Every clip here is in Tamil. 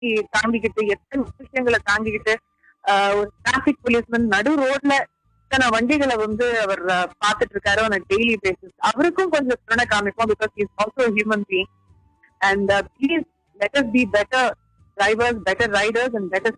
தாங்கிக்கிட்டு எத்தனை விஷயங்களை தாங்கிக்கிட்டு ஆஹ் ஒரு டிராபிக் போலீஸ்மேன் நடு ரோட்ல இத்தனை வண்டிகளை வந்து அவர் ஆஹ் பார்த்துட்டு இருக்காரு ஆன் டெய்லி பேசிஸ் அவருக்கும் கொஞ்சம் கருணை காமிப்போம் because is also human being and please let us be better drivers better riders and better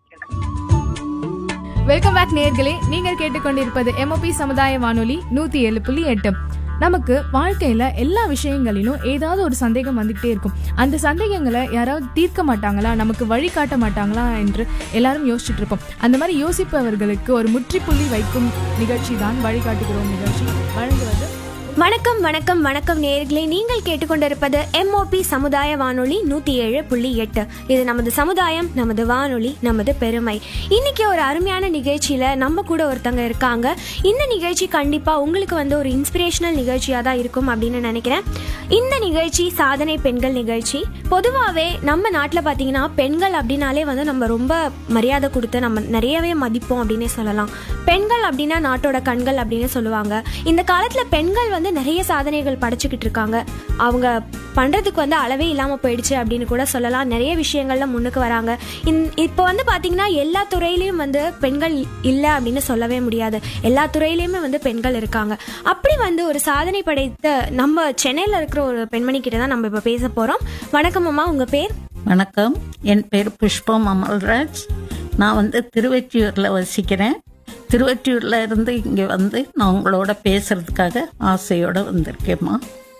welcome back நேர்களே நீங்கள் கேட்டுக்கொண்டிருப்பது எம்ஓபி சமுதாய வானொலி நூத்தி ஏழு புள்ளி எட்டு நமக்கு வாழ்க்கையில எல்லா விஷயங்களிலும் ஏதாவது ஒரு சந்தேகம் வந்துகிட்டே இருக்கும் அந்த சந்தேகங்களை யாராவது தீர்க்க மாட்டாங்களா நமக்கு வழி காட்ட மாட்டாங்களா என்று எல்லாரும் யோசிச்சுட்டு இருப்போம் அந்த மாதிரி யோசிப்பவர்களுக்கு ஒரு முற்றுப்புள்ளி வைக்கும் நிகழ்ச்சி தான் வழிகாட்டுகிறோம் நிகழ்ச்சி வழங்குவது வணக்கம் வணக்கம் வணக்கம் நேர்களே நீங்கள் கேட்டுக்கொண்டிருப்பது எம்ஓபி சமுதாய வானொலி நூற்றி ஏழு புள்ளி எட்டு இது நமது சமுதாயம் நமது வானொலி நமது பெருமை இன்னைக்கு ஒரு அருமையான நிகழ்ச்சியில் நம்ம கூட ஒருத்தங்க இருக்காங்க இந்த நிகழ்ச்சி கண்டிப்பாக உங்களுக்கு வந்து ஒரு இன்ஸ்பிரேஷனல் நிகழ்ச்சியாக தான் இருக்கும் அப்படின்னு நினைக்கிறேன் இந்த நிகழ்ச்சி சாதனை பெண்கள் நிகழ்ச்சி பொதுவாகவே நம்ம நாட்டில் பார்த்தீங்கன்னா பெண்கள் அப்படின்னாலே வந்து நம்ம ரொம்ப மரியாதை கொடுத்து நம்ம நிறையவே மதிப்போம் அப்படின்னே சொல்லலாம் பெண்கள் அப்படின்னா நாட்டோட கண்கள் அப்படின்னு சொல்லுவாங்க இந்த காலத்தில் பெண்கள் வந்து நிறைய சாதனைகள் படைச்சிக்கிட்டு இருக்காங்க அவங்க பண்ணுறதுக்கு வந்து அளவே இல்லாமல் போயிடுச்சு அப்படின்னு கூட சொல்லலாம் நிறைய விஷயங்கள்ல முன்னுக்கு வராங்க இந் இப்போ வந்து பார்த்தீங்கன்னா எல்லா துறையிலையும் வந்து பெண்கள் இல்லை அப்படின்னு சொல்லவே முடியாது எல்லா துறையிலையுமே வந்து பெண்கள் இருக்காங்க அப்படி வந்து ஒரு சாதனை படைத்த நம்ம சென்னையில் இருக்கிற ஒரு பெண்மணி கிட்ட தான் நம்ம இப்போ பேச போகிறோம் வணக்கம் அம்மா உங்கள் பேர் வணக்கம் என் பேர் புஷ்பம் அமல்ராஜ் நான் வந்து திருவெற்றியூரில் வசிக்கிறேன் திருவெற்றியூரில் இருந்து இங்கே வந்து நான் உங்களோட பேசுறதுக்காக ஆசையோடு வந்திருக்கேம்மா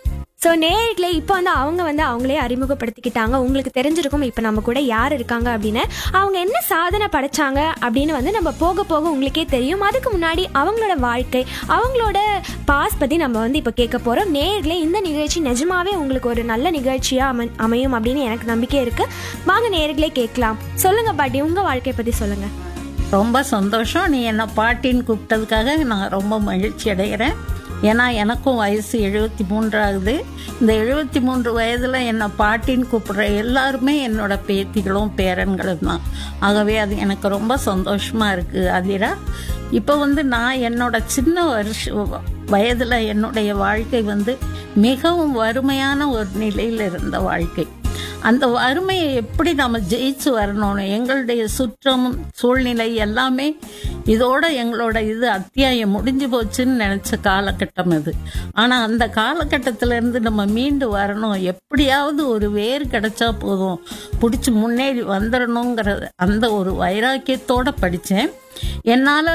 ஸோ நேர்களே இப்போ வந்து அவங்க வந்து அவங்களே அறிமுகப்படுத்திக்கிட்டாங்க உங்களுக்கு தெரிஞ்சிருக்கும் இப்போ நம்ம கூட யார் இருக்காங்க அப்படின்னு அவங்க என்ன சாதனை படைச்சாங்க அப்படின்னு வந்து நம்ம போக போக உங்களுக்கே தெரியும் அதுக்கு முன்னாடி அவங்களோட வாழ்க்கை அவங்களோட பாஸ் பற்றி நம்ம வந்து இப்போ கேட்க போகிறோம் நேர்களே இந்த நிகழ்ச்சி நிஜமாவே உங்களுக்கு ஒரு நல்ல நிகழ்ச்சியாக அமை அமையும் அப்படின்னு எனக்கு நம்பிக்கை இருக்குது வாங்க நேர்களே கேட்கலாம் சொல்லுங்கள் பாட்டி உங்கள் வாழ்க்கையை பற்றி சொல்லுங்கள் ரொம்ப சந்தோஷம் நீ என்னை பாட்டின்னு கூப்பிட்டதுக்காக நான் ரொம்ப மகிழ்ச்சி அடைகிறேன் ஏன்னா எனக்கும் வயசு எழுபத்தி மூன்றாகுது இந்த எழுபத்தி மூன்று வயதில் என்னை பாட்டின்னு கூப்பிடுற எல்லாருமே என்னோட பேத்திகளும் பேரன்களும் தான் ஆகவே அது எனக்கு ரொம்ப சந்தோஷமாக இருக்குது அதிரா இப்போ வந்து நான் என்னோட சின்ன வருஷ வயதில் என்னுடைய வாழ்க்கை வந்து மிகவும் வறுமையான ஒரு நிலையில் இருந்த வாழ்க்கை அந்த வறுமையை எப்படி நம்ம ஜெயிச்சு வரணும்னு எங்களுடைய சுற்றம் சூழ்நிலை எல்லாமே இதோட எங்களோட இது அத்தியாயம் முடிஞ்சு போச்சுன்னு நினைச்ச காலகட்டம் இது ஆனா அந்த காலகட்டத்தில இருந்து நம்ம மீண்டு வரணும் எப்படியாவது ஒரு வேர் கிடைச்சா போதும் பிடிச்சி முன்னேறி வந்துடணுங்கிற அந்த ஒரு வைராக்கியத்தோட படித்தேன் என்னால்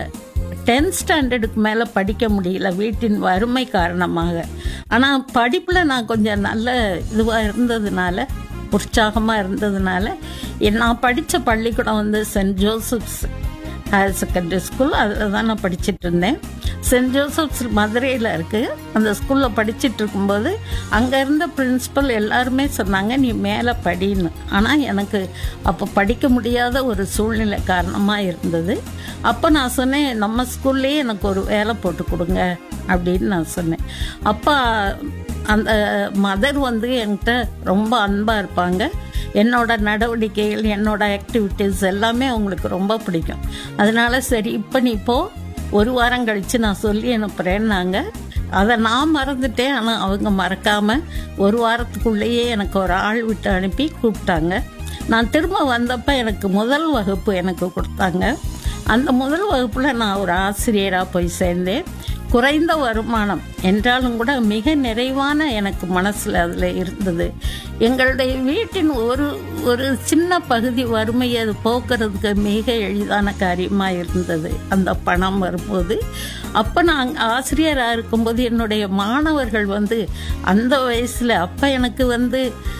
டென்த் ஸ்டாண்டர்டுக்கு மேலே படிக்க முடியல வீட்டின் வறுமை காரணமாக ஆனால் படிப்பில் நான் கொஞ்சம் நல்ல இதுவாக இருந்ததுனால உற்சாகமாக இருந்ததுனால என் நான் படித்த பள்ளிக்கூடம் வந்து saint Joseph's higher secondary school அதில் தான் நான் படிச்சுட்டு இருந்தேன் சென்ட் ஜோசப்ஸ் மதுரையில் இருக்குது அந்த ஸ்கூலில் படிச்சுட்டு இருக்கும்போது அங்கே இருந்த பிரின்ஸிபல் எல்லாருமே சொன்னாங்க நீ மேலே படின்னு ஆனால் எனக்கு அப்போ படிக்க முடியாத ஒரு சூழ்நிலை காரணமாக இருந்தது அப்போ நான் சொன்னேன் நம்ம ஸ்கூல்லேயே எனக்கு ஒரு வேலை போட்டு கொடுங்க அப்படின்னு நான் சொன்னேன் அப்பா அந்த மதர் வந்து என்கிட்ட ரொம்ப அன்பாக இருப்பாங்க என்னோட நடவடிக்கைகள் என்னோட ஆக்டிவிட்டீஸ் எல்லாமே அவங்களுக்கு ரொம்ப பிடிக்கும் அதனால சரி இப்போ நீ போ ஒரு வாரம் கழித்து நான் சொல்லி அனுப்புகிறேன்னாங்க அதை நான் மறந்துட்டேன் ஆனால் அவங்க மறக்காம ஒரு வாரத்துக்குள்ளேயே எனக்கு ஒரு ஆள் விட்டு அனுப்பி கூப்பிட்டாங்க நான் திரும்ப வந்தப்போ எனக்கு முதல் வகுப்பு எனக்கு கொடுத்தாங்க அந்த முதல் வகுப்பில் நான் ஒரு ஆசிரியராக போய் சேர்ந்தேன் குறைந்த வருமானம் என்றாலும் கூட மிக நிறைவான எனக்கு மனசில் அதில் இருந்தது எங்களுடைய வீட்டின் ஒரு ஒரு சின்ன பகுதி வறுமையை அது போக்குறதுக்கு மிக எளிதான காரியமாக இருந்தது அந்த பணம் வரும்போது அப்போ நான் ஆசிரியராக இருக்கும்போது என்னுடைய மாணவர்கள் வந்து அந்த வயசில் அப்போ எனக்கு வந்து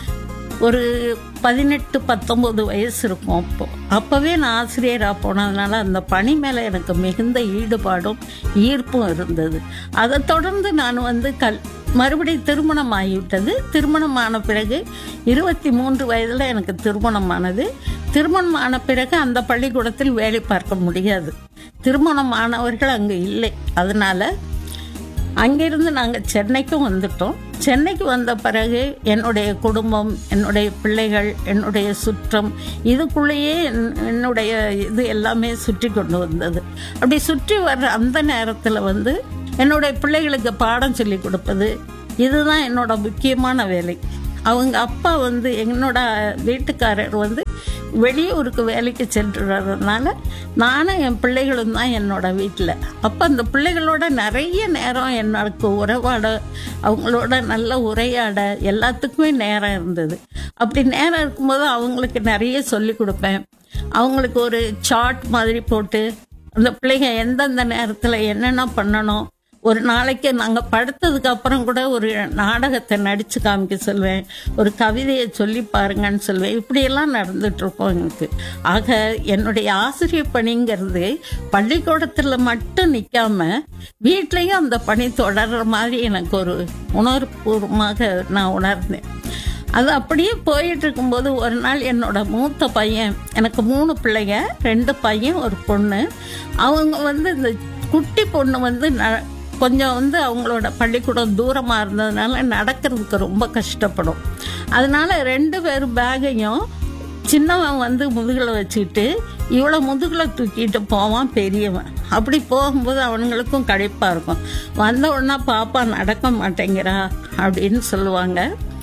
ஒரு பதினெட்டு பத்தொம்போது வயசு இருக்கும் அப்போ அப்போவே நான் ஆசிரியராக போனதுனால அந்த பணி மேலே எனக்கு மிகுந்த ஈடுபாடும் ஈர்ப்பும் இருந்தது அதை தொடர்ந்து நான் வந்து கல் மறுபடியும் திருமணம் ஆகிவிட்டது திருமணம் ஆன பிறகு இருபத்தி மூன்று வயதில் எனக்கு திருமணமானது திருமணம் ஆன பிறகு அந்த பள்ளிக்கூடத்தில் வேலை பார்க்க முடியாது திருமணம் ஆனவர்கள் அங்கே இல்லை அதனால் அங்கிருந்து நாங்கள் சென்னைக்கும் வந்துட்டோம் சென்னைக்கு வந்த பிறகு என்னுடைய குடும்பம் என்னுடைய பிள்ளைகள் என்னுடைய சுற்றம் இதுக்குள்ளேயே என்- என்னுடைய இது எல்லாமே சுற்றி கொண்டு வந்தது அப்படி சுற்றி வர்ற அந்த நேரத்தில் வந்து என்னுடைய பிள்ளைகளுக்கு பாடம் சொல்லி கொடுப்பது இதுதான் என்னோட முக்கியமான வேலை அவங்க அப்பா வந்து என்னோட வீட்டுக்காரர் வந்து வெளியூருக்கு வேலைக்கு சென்றுறதுனால நானும் என் பிள்ளைகளும் தான் என்னோட வீட்டில் அப்போ அந்த பிள்ளைகளோட நிறைய நேரம் எனக்கு உறவாட அவங்களோட நல்ல உரையாட எல்லாத்துக்குமே நேரம் இருந்தது அப்படி நேரம் இருக்கும்போது அவங்களுக்கு நிறைய சொல்லி கொடுப்பேன் அவங்களுக்கு ஒரு சார்ட் மாதிரி போட்டு அந்த பிள்ளைங்க எந்தெந்த நேரத்தில் என்னென்ன பண்ணணும் ஒரு நாளைக்கு நாங்கள் படுத்ததுக்கு அப்புறம் கூட ஒரு நாடகத்தை நடித்து காமிக்க சொல்வேன் ஒரு கவிதையை சொல்லி பாருங்கன்னு சொல்வேன் இப்படியெல்லாம் நடந்துட்டு இருக்கோம் எனக்கு ஆக என்னுடைய ஆசிரியர் பணிங்கிறது பள்ளிக்கூடத்தில் மட்டும் நிற்காம வீட்லேயும் அந்த பணி தொடர்ற மாதிரி எனக்கு ஒரு உணர்வுபூர்வமாக நான் உணர்ந்தேன் அது அப்படியே போயிட்டு இருக்கும்போது ஒரு நாள் என்னோட மூத்த பையன் எனக்கு மூணு பிள்ளைங்க ரெண்டு பையன் ஒரு பொண்ணு அவங்க வந்து இந்த குட்டி பொண்ணு வந்து ந- கொஞ்சம் வந்து அவங்களோட பள்ளிக்கூடம் தூரமாக இருந்ததுனால நடக்கிறதுக்கு ரொம்ப கஷ்டப்படும் அதனால ரெண்டு பேரும் பேக்கையும் சின்னவன் வந்து முதுகில் வச்சுக்கிட்டு இவ்வளோ முதுகில் தூக்கிட்டு போவான் பெரியவன் அப்படி போகும்போது அவனுங்களுக்கும் கழிப்பாக இருக்கும் வந்த உடனே பாப்பா நடக்க மாட்டேங்கிறா அப்படின்னு சொல்லுவாங்க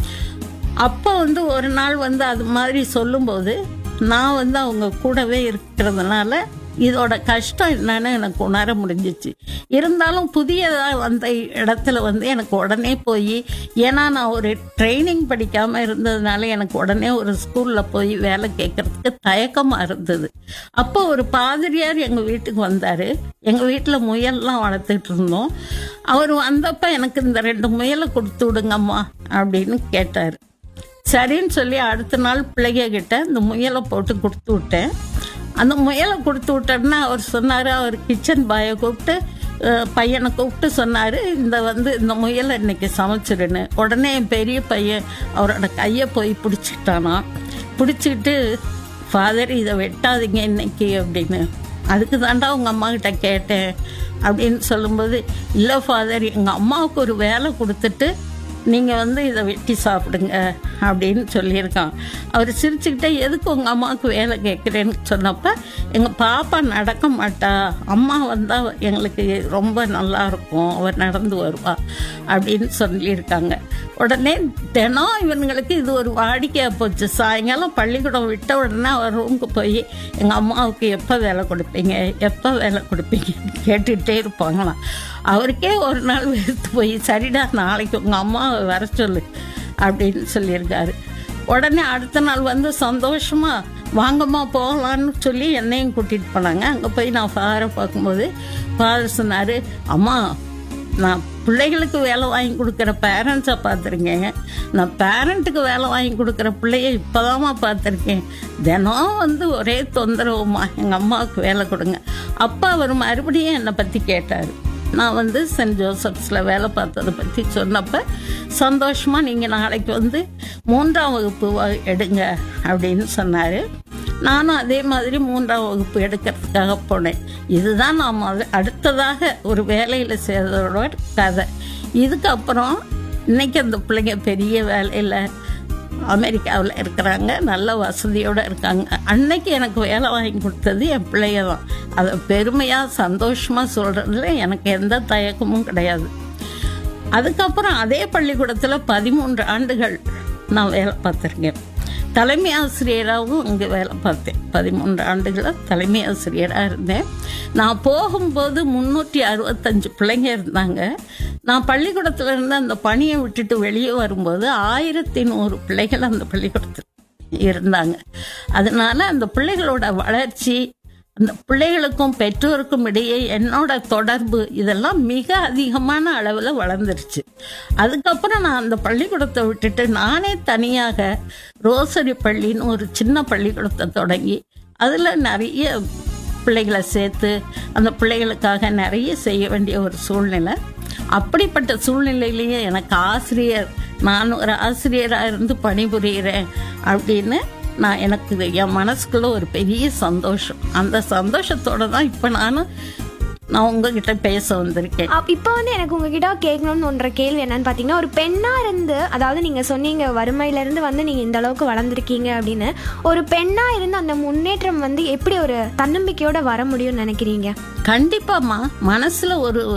அப்போ வந்து ஒரு நாள் வந்து அது மாதிரி சொல்லும்போது நான் வந்து அவங்க கூடவே இருக்கிறதுனால இதோட கஷ்டம் என்னன்னு எனக்கு உணர முடிஞ்சிச்சு இருந்தாலும் புதியதாக வந்த இடத்துல வந்து எனக்கு உடனே போய் ஏன்னா நான் ஒரு ட்ரைனிங் படிக்காமல் இருந்ததுனால எனக்கு உடனே ஒரு ஸ்கூலில் போய் வேலை கேட்கறதுக்கு தயக்கமாக இருந்தது அப்போ ஒரு பாதிரியார் எங்கள் வீட்டுக்கு வந்தார் எங்கள் வீட்டில் முயல்லாம் வளர்த்துட்டு இருந்தோம் அவர் வந்தப்போ எனக்கு இந்த ரெண்டு முயலை கொடுத்து விடுங்கம்மா அப்படின்னு கேட்டார் சரின்னு சொல்லி அடுத்த நாள் பிள்ளைங்க கிட்ட இந்த முயலை போட்டு கொடுத்து விட்டேன் அந்த முயலை கொடுத்து விட்டேன்னா அவர் சொன்னார் அவர் கிச்சன் பாயை கூப்பிட்டு அஹ், பையனை கூப்பிட்டு சொன்னார் இந்த வந்து இந்த முயலை இன்னைக்கு சமைச்சிருன்னு உடனே என் பெரிய பையன் அவரோட கையை போய் பிடிச்சிக்கிட்டானா பிடிச்சிக்கிட்டு ஃபாதர் இதை வெட்டாதீங்க இன்னைக்கு அப்படின்னு அதுக்கு தாண்டா உங்கள் அம்மா கிட்ட கேட்டேன் அப்படின்னு சொல்லும்போது இல்லை ஃபாதர் எங்கள் அம்மாவுக்கு ஒரு வேலை கொடுத்துட்டு நீங்கள் வந்து இதை வெட்டி சாப்பிடுங்க அப்படின்னு சொல்லியிருக்கான் அவர் சிரிச்சுக்கிட்டே எதுக்கு உங்கள் அம்மாவுக்கு வேலை கேட்குறேன்னு சொன்னப்ப எங்கள் பாப்பா நடக்க மாட்டா அம்மா வந்தால் எங்களுக்கு ரொம்ப நல்லா இருக்கும் அவர் நடந்து வருவா அப்படின்னு சொல்லியிருக்காங்க உடனே தினம் இவனுங்களுக்கு இது ஒரு வாடிக்கையாக போச்சு சாயங்காலம் பள்ளிக்கூடம் விட்ட உடனே அவர் ரூமுக்கு போய் எங்கள் அம்மாவுக்கு எப்போ வேலை கொடுப்பீங்க எப்போ வேலை கொடுப்பீங்கன்னு கேட்டுகிட்டே இருப்பாங்களாம் அவருக்கே ஒரு நாள் வெறுத்து போய் சரிடா நாளைக்கு உங்கள் அம்மாவை வர சொல்லு அப்படின்னு சொல்லியிருக்காரு உடனே அடுத்த நாள் வந்து சந்தோஷமா வாங்கம்மா போகலான்னு சொல்லி என்னையும் கூட்டிகிட்டு போனாங்க அங்கே போய் நான் ஃபாதரை பார்க்கும்போது ஃபாதர் சொன்னார் அம்மா நான் பிள்ளைகளுக்கு வேலை வாங்கி கொடுக்குற பேரண்ட்ஸை பார்த்துருக்கேன் நான் பேரண்ட்டுக்கு வேலை வாங்கி கொடுக்குற பிள்ளைய இப்போதாம்மா பார்த்துருக்கேன் தினம் வந்து ஒரே தொந்தரவுமா எங்கள் அம்மாவுக்கு வேலை கொடுங்க அப்பா அவர் மறுபடியும் என்னை பற்றி கேட்டார் நான் வந்து சென்ட் ஜோசப்ஸில் வேலை பார்த்ததை பற்றி சொன்னப்ப சந்தோஷமாக நீங்கள் நாளைக்கு வந்து மூன்றாம் வகுப்பு வ- எடுங்க அப்படின்னு சொன்னார் நானும் அதே மாதிரி மூன்றாம் வகுப்பு எடுக்கிறதுக்காக போனேன் இதுதான் நான் முத அடுத்ததாக ஒரு வேலையில் சேர்ந்ததோட கதை இதுக்கப்புறம் இன்னைக்கு அந்த பிள்ளைங்க பெரிய வேலையில் அமெரிக்காவில் இருக்கிறாங்க நல்ல வசதியோடு இருக்காங்க அன்னைக்கு எனக்கு வேலை வாங்கி கொடுத்தது என் பிள்ளைய தான் அதை பெருமையாக சந்தோஷமாக சொல்கிறதுல எனக்கு எந்த தயக்கமும் கிடையாது அதுக்கப்புறம் அதே பள்ளிக்கூடத்தில் பதிமூன்று ஆண்டுகள் நான் வேலை பார்த்துருக்கேன் தலைமை ஆசிரியராகவும் அங்கே வேலை பார்த்தேன் பதிமூன்று ஆண்டுகளில் தலைமை ஆசிரியராக இருந்தேன் நான் போகும்போது முந்நூற்றி அறுபத்தஞ்சு பிள்ளைங்க இருந்தாங்க நான் பள்ளிக்கூடத்தில் இருந்து அந்த பணியை விட்டுட்டு வெளியே வரும்போது ஆயிரத்தி நூறு பிள்ளைகள் அந்த பள்ளிக்கூடத்தில் இருந்தாங்க அதனால அந்த பிள்ளைகளோட வளர்ச்சி அந்த பிள்ளைகளுக்கும் பெற்றோருக்கும் இடையே என்னோட தொடர்பு இதெல்லாம் மிக அதிகமான அளவில் வளர்ந்துருச்சு அதுக்கப்புறம் நான் அந்த பள்ளிக்கூடத்தை விட்டுட்டு நானே தனியாக ரோசரி பள்ளின்னு ஒரு சின்ன பள்ளிக்கூடத்தை தொடங்கி அதில் நிறைய பிள்ளைகளை சேர்த்து அந்த பிள்ளைகளுக்காக நிறைய செய்ய வேண்டிய ஒரு சூழ்நிலை அப்படிப்பட்ட சூழ்நிலையிலேயே எனக்கு ஆசிரியர் நான் ஒரு ஆசிரியராக இருந்து பணிபுரிகிறேன் அப்படின்னு நான் எனக்கு என் மனசுக்குள்ள ஒரு பெரிய சந்தோஷம் அந்த சந்தோஷத்தோட தான் இப்போ நான் நான் உங்ககிட்ட பேச வந்திருக்கேன் அப்- இப்போ வந்து எனக்கு உங்ககிட்ட கேட்கணும்னு ஒன்ற கேள்வி என்னன்னு பார்த்தீங்கன்னா ஒரு பெண்ணா இருந்து அதாவது நீங்க சொன்னீங்க வறுமையில இருந்து வந்து நீங்க இந்த அளவுக்கு வளர்ந்துருக்கீங்க அப்படின்னு ஒரு பெண்ணா இருந்து அந்த முன்னேற்றம் வந்து எப்படி ஒரு தன்னம்பிக்கையோட வர முடியும்னு நினைக்கிறீங்க கண்டிப்பாம்மா மனசுல ஒரு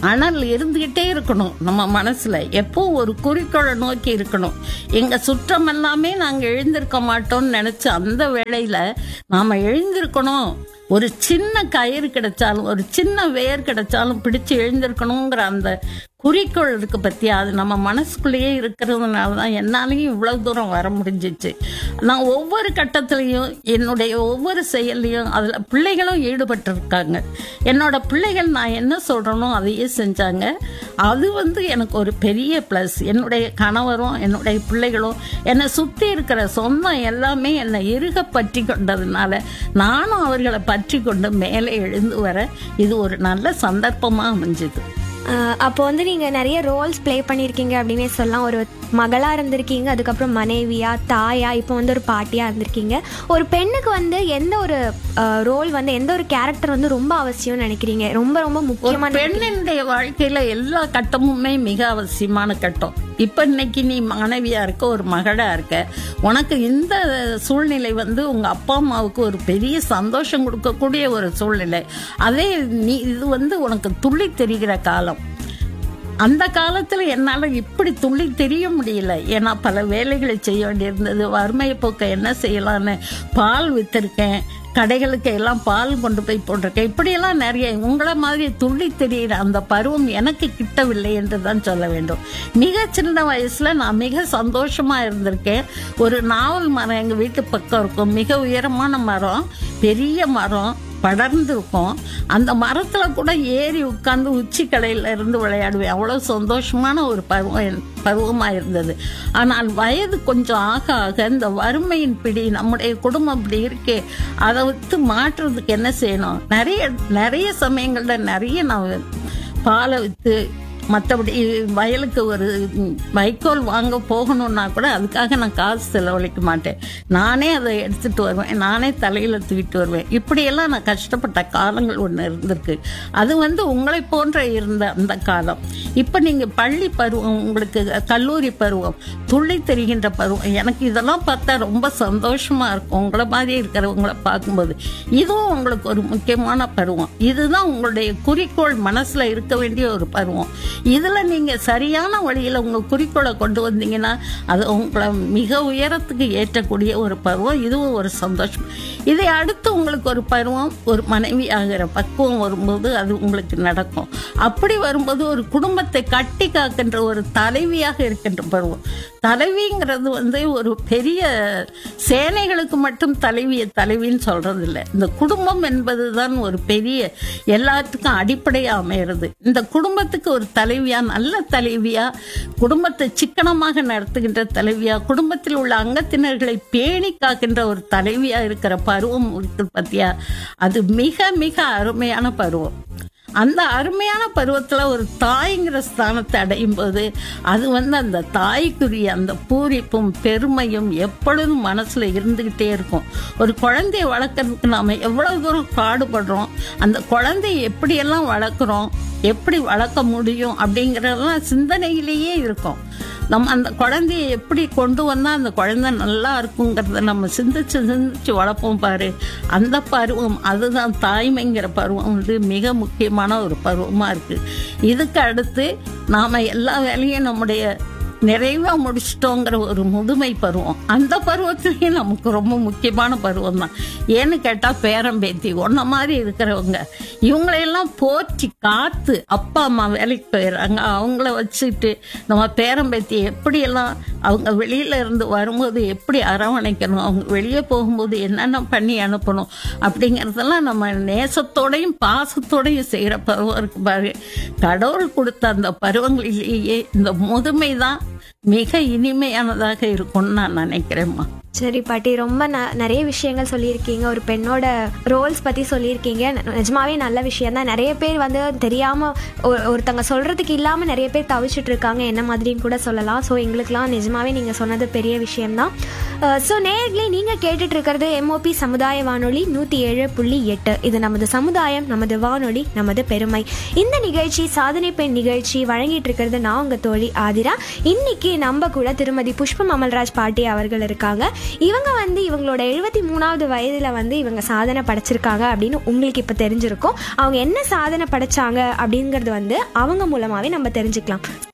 அனல் இருந்துகிட்டே இருக்கணும் நம்ம மனசுல எப்போ ஒரு குறிக்கோளை நோக்கி இருக்கணும் எங்க சுற்றம் எல்லாமே நாங்க எழுந்திருக்க மாட்டோம்னு நினைச்சு அந்த வேளையில நாம எழுந்திருக்கணும் ஒரு சின்ன கயிறு கிடைச்சாலும் ஒரு சின்ன வேர் கிடைச்சாலும் பிடிச்சு எழுந்திருக்கணுங்கிற அந்த குறிக்கோள் இருக்கு பத்தியா அது நம்ம மனசுக்குள்ளேயே இருக்கிறதுனால தான் என்னாலையும் இவ்வளவு தூரம் வர முடிஞ்சிச்சு நான் ஒவ்வொரு கட்டத்திலையும் என்னுடைய ஒவ்வொரு செயல்லையும் அதுல பிள்ளைகளும் ஈடுபட்டிருக்காங்க என்னோட பிள்ளைகள் நான் என்ன சொல்றேனோ அதையே செஞ்சாங்க அது வந்து எனக்கு ஒரு பெரிய ப்ளஸ் என்னுடைய கணவரும் என்னுடைய பிள்ளைகளும் என்னை சுத்தி இருக்கிற சொந்தம் எல்லாமே என்னை இறுக பற்றி கொண்டதுனால நானும் அவர்களை பற்றி கொண்டு மேலே எழுந்து வர இது ஒரு நல்ல சந்தர்ப்பமா அமைஞ்சது அஹ் அப்போ வந்து நீங்க நிறைய ரோல்ஸ் ப்ளே பண்ணியிருக்கீங்க அப்படின்னே சொல்லலாம் ஒரு மகளா இருந்திருக்கீங்க அதுக்கப்புறம் மனைவியா தாயா இப்போ வந்து ஒரு பாட்டியா இருந்திருக்கீங்க ஒரு பெண்ணுக்கு வந்து எந்த ஒரு ரோல் வந்து எந்த ஒரு கேரக்டர் வந்து ரொம்ப அவசியம்னு நினைக்கிறீங்க ரொம்ப ரொம்ப ஒரு முக்கியமான பெண்ணினுடைய வாழ்க்கையில எல்லா கட்டமுமே மிக அவசியமான கட்டம் இப்ப இன்னைக்கு நீ மனைவியா இருக்க ஒரு மகளா இருக்க உனக்கு இந்த சூழ்நிலை வந்து உங்க அப்பா அம்மாவுக்கு ஒரு பெரிய சந்தோஷம் கொடுக்கக்கூடிய ஒரு சூழ்நிலை அதே நீ இது வந்து உனக்கு துள்ளி தெரிகிற காலம் அந்த காலத்துல என்னால இப்படி துள்ளி தெரிய முடியல ஏன்னா பல வேலைகளை செய்ய வேண்டியிருந்தது வறுமையை போக்க என்ன செய்யலான்னு பால் வித்திருக்கேன் கடைகளுக்கு எல்லாம் பால் கொண்டு போய் போட்டிருக்கேன் இப்படியெல்லாம் நிறைய உங்களை மாதிரி துள்ளி தெரிகிற அந்த பருவம் எனக்கு கிட்டவில்லை என்று தான் சொல்ல வேண்டும் மிக சின்ன வயசுல நான் மிக சந்தோஷமா இருந்திருக்கேன் ஒரு நாவல் மரம் எங்க வீட்டு பக்கம் இருக்கும் மிக உயரமான மரம் பெரிய மரம் படர்ந்து இருக்கும் அந்த மரத்துல கூட ஏறி உட்கார்ந்து உச்சி கடையில இருந்து விளையாடுவேன் அவ்வளவு சந்தோஷமான ஒரு பருவம் என்- பருவமா இருந்தது ஆனால் வயது கொஞ்சம் ஆக ஆக இந்த வறுமையின் பிடி நம்முடைய குடும்பம் இப்படி இருக்கே அதை விட்டு மாற்றுறதுக்கு என்ன செய்யணும் நிறைய நிறைய சமயங்கள்ல நிறைய நான் பாலை வித்து மற்றபடி வயலுக்கு ஒரு ம், வைக்கோல் வாங்க போகணும்னா கூட அதுக்காக நான் காசு செலவழிக்க மாட்டேன் நானே அதை எடுத்துட்டு வருவேன் நானே தலையில தூக்கிட்டு வருவேன் இப்படியெல்லாம் நான் கஷ்டப்பட்ட காலங்கள் ஒன்று இருந்திருக்கு அது வந்து உங்களை போன்ற இருந்த அந்த காலம் இப்போ நீங்க பள்ளி பருவம் உங்களுக்கு கல்லூரி பருவம் துள்ளி தெரிகின்ற பருவம் எனக்கு இதெல்லாம் பார்த்தா ரொம்ப சந்தோஷமா இருக்கும் உங்களை மாதிரி இருக்கிறவங்களை பார்க்கும்போது இதுவும் உங்களுக்கு ஒரு முக்கியமான பருவம் இதுதான் உங்களுடைய குறிக்கோள் மனசுல இருக்க வேண்டிய ஒரு பருவம் இதுல நீங்க சரியான வழியில உங்க குறிக்கோளை கொண்டு வந்தீங்கன்னா அது உங்களை மிக உயரத்துக்கு ஏற்றக்கூடிய ஒரு பருவம் இதுவும் ஒரு சந்தோஷம் இதை அடுத்து உங்களுக்கு ஒரு பருவம் ஒரு மனைவி ஆகிற பக்குவம் வரும்போது அது உங்களுக்கு நடக்கும் அப்படி வரும்போது ஒரு குடும்பத்தை கட்டி காக்கின்ற ஒரு தலைவியாக இருக்கின்ற பருவம் தலைவிங்கிறது வந்து ஒரு பெரிய சேனைகளுக்கு மட்டும் தலைவிய தலைவின்னு சொல்றது இல்லை இந்த குடும்பம் என்பதுதான் ஒரு பெரிய எல்லாத்துக்கும் அடிப்படையா அமையிறது இந்த குடும்பத்துக்கு ஒரு தலைவியா நல்ல தலைவியா குடும்பத்தை சிக்கனமாக நடத்துகின்ற தலைவியா குடும்பத்தில் உள்ள அங்கத்தினர்களை பேணி காக்கின்ற ஒரு தலைவியா இருக்கிற பருவம் இருக்கு பத்தியா அது மிக மிக அருமையான பருவம் அந்த அருமையான பருவத்துல ஒரு தாய்ங்கிற ஸ்தானத்தை அடையும் போது அது வந்து அந்த தாய்க்குரிய அந்த பூரிப்பும் பெருமையும் எப்பொழுதும் மனசுல இருந்துகிட்டே இருக்கும் ஒரு குழந்தைய வளர்க்கறதுக்கு நாம எவ்வளவு தூரம் பாடுபடுறோம் அந்த குழந்தைய எப்படியெல்லாம் வளர்க்குறோம் எப்படி வளர்க்க முடியும் அப்படிங்கறதெல்லாம் சிந்தனையிலேயே இருக்கும் நம்ம அந்த குழந்தைய எப்படி கொண்டு வந்தா அந்த குழந்தை நல்லா இருக்குங்கிறத நம்ம சிந்திச்சு சிந்திச்சு வளர்ப்போம் பாரு அந்த பருவம் அதுதான் தாய்மைங்கிற பருவம் வந்து மிக முக்கியமான ஒரு பருவமா இருக்கு இதுக்கு அடுத்து நாம எல்லா வேலையும் நம்முடைய நிறைவா முடிச்சிட்டோங்கிற ஒரு முதுமை பருவம் அந்த பருவத்திலேயும் நமக்கு ரொம்ப முக்கியமான பருவம் தான் ஏன்னு கேட்டா பேரம்பேத்தி ஒன்ன மாதிரி இருக்கிறவங்க இவங்களையெல்லாம் போற்றி காத்து அப்பா அம்மா வேலைக்கு போயிடுறாங்க அவங்கள வச்சுட்டு நம்ம பேரம்பேத்தியை எப்படியெல்லாம் அவங்க வெளியில இருந்து வரும்போது எப்படி அரவணைக்கணும் அவங்க வெளியே போகும்போது என்னென்ன பண்ணி அனுப்பணும் அப்படிங்கறதெல்லாம் நம்ம நேசத்தோடையும் பாசத்தோடையும் செய்யற பருவம் இருக்கு பாரு கடவுள் கொடுத்த அந்த பருவங்களிலேயே இந்த முதுமை தான் மிக இனிமையானதாக இருக்கும்னு நான் நினைக்கிறேம்மா சரி பாட்டி ரொம்ப ந நிறைய விஷயங்கள் சொல்லியிருக்கீங்க ஒரு பெண்ணோட ரோல்ஸ் பற்றி சொல்லியிருக்கீங்க ந- நிஜமாவே நல்ல விஷயம் தான் நிறைய பேர் வந்து தெரியாமல் ஒருத்தங்க சொல்கிறதுக்கு இல்லாமல் நிறைய பேர் தவிச்சிட்டு இருக்காங்க என்ன மாதிரின்னு கூட சொல்லலாம் ஸோ எங்களுக்குலாம் நிஜமாவே நீங்கள் சொன்னது பெரிய விஷயம்தான் ஸோ நேர்களே நீங்கள் கேட்டுட்டு இருக்கிறது எம்ஓபி சமுதாய வானொலி நூற்றி ஏழு புள்ளி எட்டு இது நமது சமுதாயம் நமது வானொலி நமது பெருமை இந்த நிகழ்ச்சி சாதனை பெண் நிகழ்ச்சி வழங்கிட்டு இருக்கிறது நான் உங்கள் தோழி ஆதிரா இன்னைக்கு நம்ம கூட திருமதி புஷ்பம் அமல்ராஜ் பாட்டி அவர்கள் இருக்காங்க இவங்க வந்து இவங்களோட எழுபத்தி மூணாவது வயதில் வந்து இவங்க சாதனை படைச்சிருக்காங்க அப்படின்னு உங்களுக்கு இப்போ தெரிஞ்சிருக்கும் அவங்க என்ன சாதனை படைச்சாங்க அப்படிங்கிறது வந்து அவங்க மூலமாகவே நம்ம தெரிஞ்சுக்கலாம்